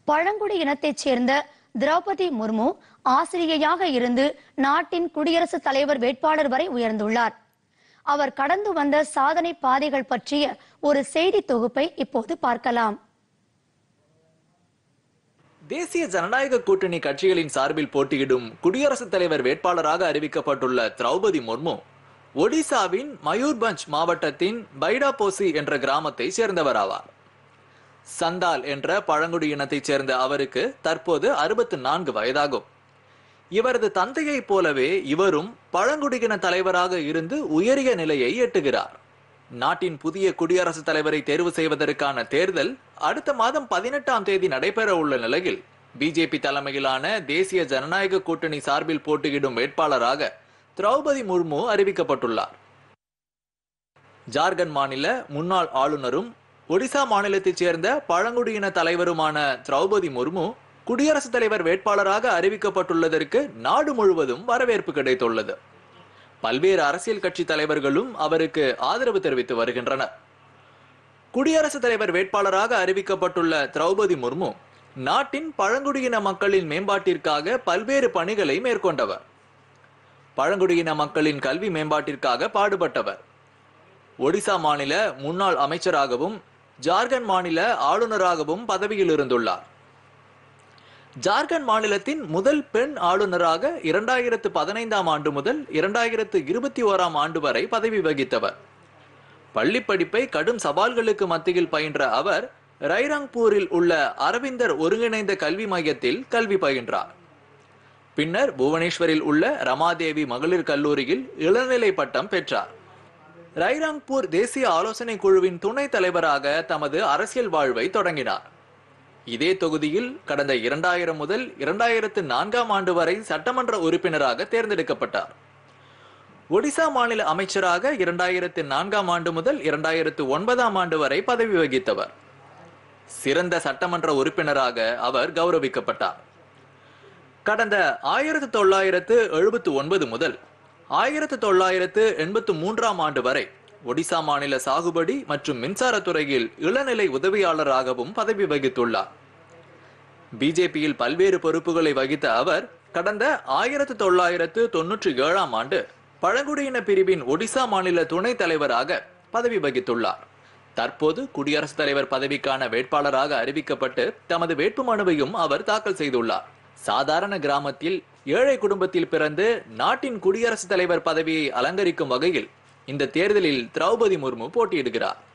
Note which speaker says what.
Speaker 1: பழங்குடி இனத்தைச் சேர்ந்த திரௌபதி முர்மு ஆசிரியையாக இருந்து நாட்டின் குடியரசுத் தலைவர் வேட்பாளர் வரை உயர்ந்துள்ளார் அவர் கடந்து வந்த சாதனை பாதைகள் பற்றிய ஒரு செய்தி தொகுப்பை இப்போது பார்க்கலாம்
Speaker 2: தேசிய ஜனநாயக கூட்டணி கட்சிகளின் சார்பில் போட்டியிடும் குடியரசுத் தலைவர் வேட்பாளராக அறிவிக்கப்பட்டுள்ள திரௌபதி முர்மு ஒடிசாவின் மயூர்பஞ்ச் மாவட்டத்தின் பைடாபோசி என்ற கிராமத்தை சேர்ந்தவர் ஆவார் சந்தால் என்ற பழங்குடி இனத்தைச் சேர்ந்த அவருக்கு தற்போது அறுபத்து நான்கு வயதாகும் இவரது தந்தையைப் போலவே இவரும் பழங்குடியின தலைவராக இருந்து உயரிய நிலையை எட்டுகிறார் நாட்டின் புதிய குடியரசுத் தலைவரை தேர்வு செய்வதற்கான தேர்தல் அடுத்த மாதம் பதினெட்டாம் தேதி நடைபெற உள்ள நிலையில் பிஜேபி தலைமையிலான தேசிய ஜனநாயக கூட்டணி சார்பில் போட்டியிடும் வேட்பாளராக திரௌபதி முர்மு அறிவிக்கப்பட்டுள்ளார் ஜார்க்கண்ட் மாநில முன்னாள் ஆளுநரும் ஒடிசா மாநிலத்தைச் சேர்ந்த பழங்குடியின தலைவருமான திரௌபதி முர்மு குடியரசுத் தலைவர் வேட்பாளராக அறிவிக்கப்பட்டுள்ளதற்கு நாடு முழுவதும் வரவேற்பு கிடைத்துள்ளது பல்வேறு அரசியல் கட்சி தலைவர்களும் அவருக்கு ஆதரவு தெரிவித்து வருகின்றனர் குடியரசுத் தலைவர் வேட்பாளராக அறிவிக்கப்பட்டுள்ள திரௌபதி முர்மு நாட்டின் பழங்குடியின மக்களின் மேம்பாட்டிற்காக பல்வேறு பணிகளை மேற்கொண்டவர் பழங்குடியின மக்களின் கல்வி மேம்பாட்டிற்காக பாடுபட்டவர் ஒடிசா மாநில முன்னாள் அமைச்சராகவும் ஜார்க்கண்ட் மாநில ஆளுநராகவும் பதவியில் இருந்துள்ளார் ஜார்க்கண்ட் மாநிலத்தின் முதல் பெண் ஆளுநராக இரண்டாயிரத்து பதினைந்தாம் ஆண்டு முதல் இரண்டாயிரத்து இருபத்தி ஓராம் ஆண்டு வரை பதவி வகித்தவர் பள்ளி படிப்பை கடும் சவால்களுக்கு மத்தியில் பயின்ற அவர் ரைரங்பூரில் உள்ள அரவிந்தர் ஒருங்கிணைந்த கல்வி மையத்தில் கல்வி பயின்றார் பின்னர் புவனேஸ்வரில் உள்ள ரமாதேவி மகளிர் கல்லூரியில் இளநிலை பட்டம் பெற்றார் ரைராங்பூர் தேசிய ஆலோசனை குழுவின் துணைத் தலைவராக தமது அரசியல் வாழ்வை தொடங்கினார் இதே தொகுதியில் கடந்த இரண்டாயிரம் முதல் இரண்டாயிரத்து நான்காம் ஆண்டு வரை சட்டமன்ற உறுப்பினராக தேர்ந்தெடுக்கப்பட்டார் ஒடிசா மாநில அமைச்சராக இரண்டாயிரத்து நான்காம் ஆண்டு முதல் இரண்டாயிரத்து ஒன்பதாம் ஆண்டு வரை பதவி வகித்தவர் சிறந்த சட்டமன்ற உறுப்பினராக அவர் கௌரவிக்கப்பட்டார் கடந்த ஆயிரத்து தொள்ளாயிரத்து எழுபத்து ஒன்பது முதல் ஆயிரத்து தொள்ளாயிரத்து எண்பத்து மூன்றாம் ஆண்டு வரை ஒடிசா மாநில சாகுபடி மற்றும் மின்சாரத்துறையில் இளநிலை உதவியாளராகவும் பதவி வகித்துள்ளார் பிஜேபியில் பல்வேறு பொறுப்புகளை வகித்த அவர் கடந்த ஆயிரத்து தொள்ளாயிரத்து தொன்னூற்றி ஏழாம் ஆண்டு பழங்குடியின பிரிவின் ஒடிசா மாநில துணைத் தலைவராக பதவி வகித்துள்ளார் தற்போது குடியரசுத் தலைவர் பதவிக்கான வேட்பாளராக அறிவிக்கப்பட்டு தமது வேட்புமனுவையும் அவர் தாக்கல் செய்துள்ளார் சாதாரண கிராமத்தில் ஏழை குடும்பத்தில் பிறந்து நாட்டின் குடியரசுத் தலைவர் பதவியை அலங்கரிக்கும் வகையில் இந்த தேர்தலில் திரௌபதி முர்மு போட்டியிடுகிறார்